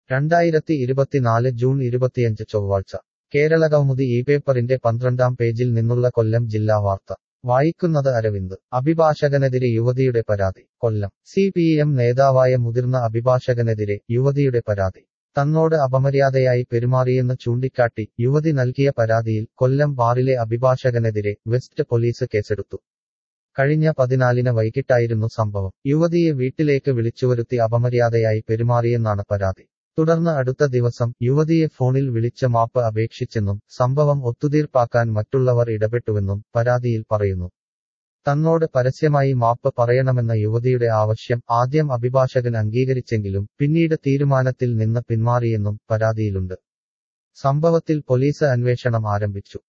രണ്ടായിരത്തി ഇരുപത്തിനാല് ജൂൺ ഇരുപത്തിയഞ്ച് ചൊവ്വാഴ്ച കേരള കൗമുദി ഈ പേപ്പറിന്റെ പന്ത്രണ്ടാം പേജിൽ നിന്നുള്ള കൊല്ലം ജില്ലാ വാർത്ത വായിക്കുന്നത് അരവിന്ദ് അഭിഭാഷകനെതിരെ യുവതിയുടെ പരാതി കൊല്ലം സി പി എം നേതാവായ മുതിർന്ന അഭിഭാഷകനെതിരെ യുവതിയുടെ പരാതി തന്നോട് അപമര്യാദയായി പെരുമാറിയെന്ന് ചൂണ്ടിക്കാട്ടി യുവതി നൽകിയ പരാതിയിൽ കൊല്ലം ബാറിലെ അഭിഭാഷകനെതിരെ വെസ്റ്റ് പോലീസ് കേസെടുത്തു കഴിഞ്ഞ പതിനാലിന് വൈകിട്ടായിരുന്നു സംഭവം യുവതിയെ വീട്ടിലേക്ക് വിളിച്ചുവരുത്തി അപമര്യാദയായി പെരുമാറിയെന്നാണ് പരാതി തുടർന്ന് അടുത്ത ദിവസം യുവതിയെ ഫോണിൽ വിളിച്ച് മാപ്പ് അപേക്ഷിച്ചെന്നും സംഭവം ഒത്തുതീർപ്പാക്കാൻ മറ്റുള്ളവർ ഇടപെട്ടുവെന്നും പരാതിയിൽ പറയുന്നു തന്നോട് പരസ്യമായി മാപ്പ് പറയണമെന്ന യുവതിയുടെ ആവശ്യം ആദ്യം അഭിഭാഷകൻ അംഗീകരിച്ചെങ്കിലും പിന്നീട് തീരുമാനത്തിൽ നിന്ന് പിന്മാറിയെന്നും പരാതിയിലുണ്ട് സംഭവത്തിൽ പോലീസ് അന്വേഷണം ആരംഭിച്ചു